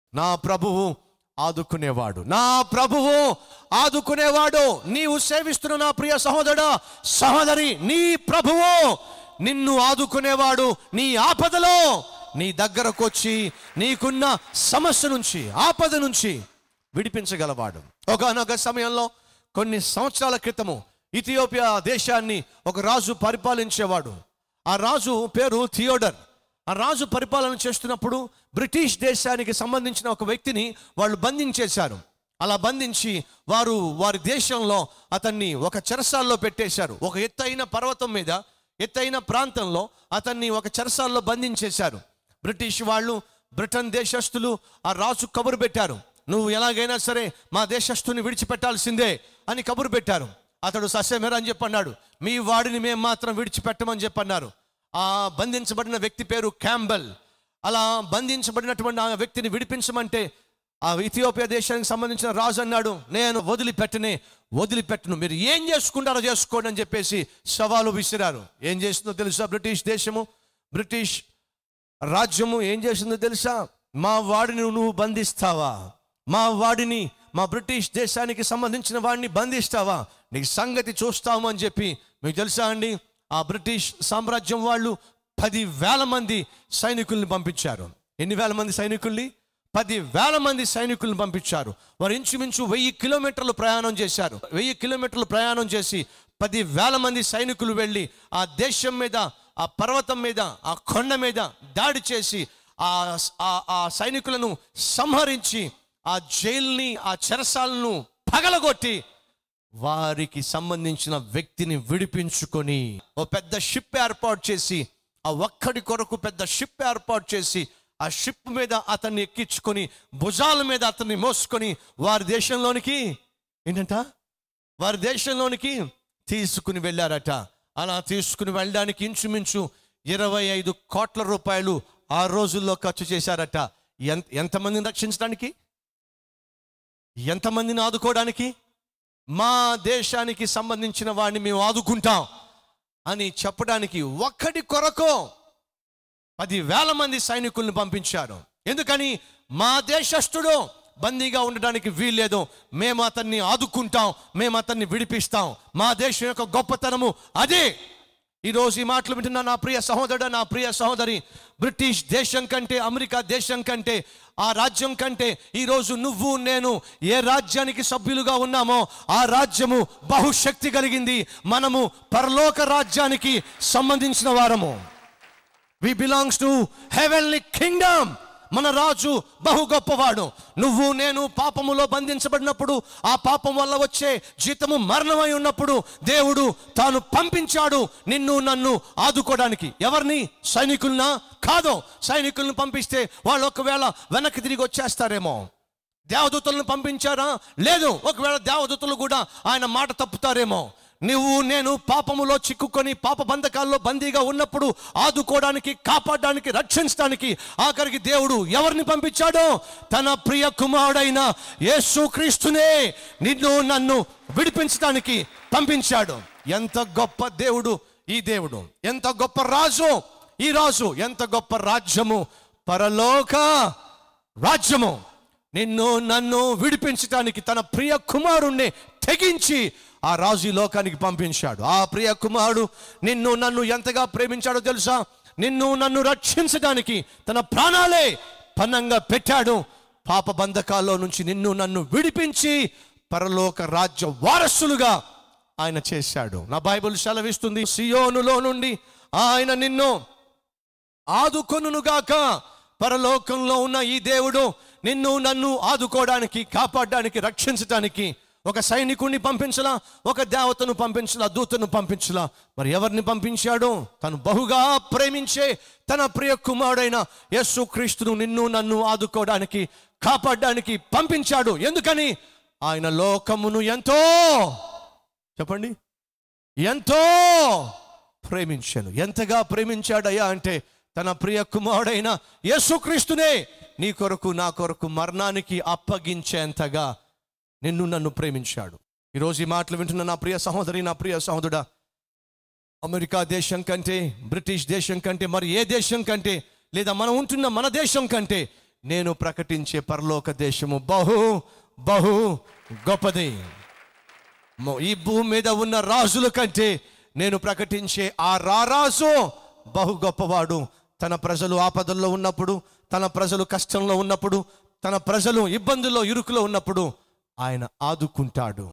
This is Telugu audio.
నా ప్రభువు ఆదుకునేవాడు నా ప్రభువు ఆదుకునేవాడు నీవు సేవిస్తున్న నా ప్రియ సహోదరుడా సహోదరి నీ ప్రభువు నిన్ను ఆదుకునేవాడు నీ ఆపదలో నీ దగ్గరకు వచ్చి నీకున్న సమస్య నుంచి ఆపద నుంచి విడిపించగలవాడు ఒకనొక సమయంలో కొన్ని సంవత్సరాల క్రితము ఇథియోపియా దేశాన్ని ఒక రాజు పరిపాలించేవాడు ఆ రాజు పేరు థియోడర్ ఆ రాజు పరిపాలన చేస్తున్నప్పుడు బ్రిటిష్ దేశానికి సంబంధించిన ఒక వ్యక్తిని వాళ్ళు బంధించేశారు అలా బంధించి వారు వారి దేశంలో అతన్ని ఒక చెరసాల్లో పెట్టేశారు ఒక ఎత్తైన పర్వతం మీద ఎత్తైన ప్రాంతంలో అతన్ని ఒక చెరసాల్లో బంధించేశారు బ్రిటిష్ వాళ్ళు బ్రిటన్ దేశస్థులు ఆ రాజు కబురు పెట్టారు నువ్వు ఎలాగైనా సరే మా దేశస్థుని విడిచిపెట్టాల్సిందే అని కబురు పెట్టారు అతడు సస్యమేర అని చెప్పన్నాడు మీ వాడిని మేము మాత్రం విడిచిపెట్టమని చెప్పన్నారు ఆ బంధించబడిన వ్యక్తి పేరు క్యాంబెల్ అలా బంధించబడినటువంటి ఆ వ్యక్తిని విడిపించమంటే ఆ ఇథియోపియా దేశానికి సంబంధించిన రాజు అన్నాడు నేను వదిలిపెట్టనే వదిలిపెట్టను మీరు ఏం చేసుకుంటారో చేసుకోండి అని చెప్పేసి సవాలు విసిరారు ఏం చేసిందో తెలుసా బ్రిటిష్ దేశము బ్రిటిష్ రాజ్యము ఏం చేసిందో తెలుసా మా వాడిని నువ్వు బంధిస్తావా మా వాడిని మా బ్రిటిష్ దేశానికి సంబంధించిన వాడిని బంధిస్తావా నీకు సంగతి చూస్తాము అని చెప్పి మీకు తెలుసా అండి ఆ బ్రిటిష్ సామ్రాజ్యం వాళ్ళు పది వేల మంది సైనికుల్ని పంపించారు ఎన్ని వేల మంది సైనికుల్ని పది వేల మంది సైనికులను పంపించారు వారు ఇంచుమించు వెయ్యి కిలోమీటర్లు ప్రయాణం చేశారు వెయ్యి కిలోమీటర్లు ప్రయాణం చేసి పది వేల మంది సైనికులు వెళ్ళి ఆ దేశం మీద ఆ పర్వతం మీద ఆ కొండ మీద దాడి చేసి ఆ ఆ- ఆ సైనికులను సంహరించి ఆ జైల్ని ఆ చెరసాలను పగలగొట్టి వారికి సంబంధించిన వ్యక్తిని విడిపించుకొని ఓ పెద్ద షిప్ ఏర్పాటు చేసి ఆ ఒక్కడి కొరకు పెద్ద షిప్ ఏర్పాటు చేసి ఆ షిప్ మీద అతన్ని ఎక్కించుకొని భుజాల మీద అతన్ని మోసుకొని వారి దేశంలోనికి ఏంటంట వారి దేశంలోనికి తీసుకుని వెళ్ళారట అలా తీసుకుని వెళ్ళడానికి ఇంచుమించు ఇరవై ఐదు కోట్ల రూపాయలు ఆ రోజుల్లో ఖర్చు చేశారట ఎంత ఎంతమందిని రక్షించడానికి ఎంతమందిని ఆదుకోవడానికి మా దేశానికి సంబంధించిన వాడిని మేము ఆదుకుంటాం అని చెప్పడానికి ఒక్కడి కొరకు పది వేల మంది సైనికుల్ని పంపించారు ఎందుకని మా దేశస్థుడు బందీగా ఉండడానికి వీల్లేదు మేము అతన్ని ఆదుకుంటాం మేము అతన్ని విడిపిస్తాం మా దేశం యొక్క గొప్పతనము అదే ఈరోజు ఈ మాటలు వింటున్న నా ప్రియ సహోదరుడు నా ప్రియ సహోదరి బ్రిటిష్ దేశం కంటే అమెరికా దేశం కంటే ఆ రాజ్యం కంటే ఈరోజు నువ్వు నేను ఏ రాజ్యానికి సభ్యులుగా ఉన్నామో ఆ రాజ్యము బహుశక్తి కలిగింది మనము పరలోక రాజ్యానికి సంబంధించిన వారము we belongs to heavenly kingdom మన రాజు బహు గొప్పవాడు నువ్వు నేను పాపములో బంధించబడినప్పుడు ఆ పాపం వల్ల వచ్చే జీతము మరణమై ఉన్నప్పుడు దేవుడు తాను పంపించాడు నిన్ను నన్ను ఆదుకోవడానికి ఎవరిని సైనికులనా కాదు సైనికులను పంపిస్తే వాళ్ళు ఒకవేళ వెనక్కి తిరిగి వచ్చేస్తారేమో దేవదూతలను పంపించారా లేదు ఒకవేళ దేవదూతలు కూడా ఆయన మాట తప్పుతారేమో నువ్వు నేను పాపములో చిక్కుకొని పాప బంధకాల్లో బందీగా ఉన్నప్పుడు ఆదుకోవడానికి కాపాడడానికి రక్షించడానికి ఆఖరికి దేవుడు ఎవరిని పంపించాడో తన ప్రియ కుమారుడైన యేసు క్రీస్తునే నిన్ను నన్ను విడిపించడానికి పంపించాడు ఎంత గొప్ప దేవుడు ఈ దేవుడు ఎంత గొప్ప రాజు ఈ రాజు ఎంత గొప్ప రాజ్యము పరలోక రాజ్యము నిన్ను నన్ను విడిపించడానికి తన ప్రియ కుమారుణ్ణి తెగించి ఆ రాజు ఈ లోకానికి పంపించాడు ఆ ప్రియ కుమారుడు నిన్ను నన్ను ఎంతగా ప్రేమించాడో తెలుసా నిన్ను నన్ను రక్షించడానికి తన ప్రాణాలే పన్నంగా పెట్టాడు పాప బంధకాల్లో నుంచి నిన్ను నన్ను విడిపించి పరలోక రాజ్య వారసులుగా ఆయన చేశాడు నా బైబిల్ సెలవిస్తుంది సియోనులో నుండి ఆయన నిన్ను ఆదుకొనుగాక పరలోకంలో ఉన్న ఈ దేవుడు నిన్ను నన్ను ఆదుకోవడానికి కాపాడడానికి రక్షించడానికి ఒక సైనికుడిని పంపించలా ఒక దేవతను పంపించలా దూతను పంపించలా మరి ఎవరిని పంపించాడు తను బహుగా ప్రేమించే తన ప్రియ కుమారుడైన యేసు క్రీస్తును నిన్ను నన్ను ఆదుకోవడానికి కాపాడడానికి పంపించాడు ఎందుకని ఆయన లోకమును ఎంతో చెప్పండి ఎంతో ప్రేమించాను ఎంతగా ప్రేమించాడయ్యా అంటే తన ప్రియ కుమారుడైన యేసుక్రీస్తునే నీ కొరకు నా కొరకు మరణానికి అప్పగించేంతగా నిన్ను నన్ను ప్రేమించాడు ఈరోజు ఈ మాటలు వింటున్న నా ప్రియ సహోదరి నా ప్రియ సహోదరుడా అమెరికా దేశం కంటే బ్రిటిష్ దేశం కంటే మరి ఏ దేశం కంటే లేదా మనం ఉంటున్న మన దేశం కంటే నేను ప్రకటించే పరలోక దేశము బహు బహు గొప్పది మొ- ఈ భూమి మీద ఉన్న రాజుల కంటే నేను ప్రకటించే ఆ రారాజు బహు గొప్పవాడు తన ప్రజలు ఆపదల్లో ఉన్నప్పుడు తన ప్రజలు కష్టంలో ఉన్నప్పుడు తన ప్రజలు ఇబ్బందుల్లో ఇరుకులో ఉన్నప్పుడు ఆయన ఆదుకుంటాడు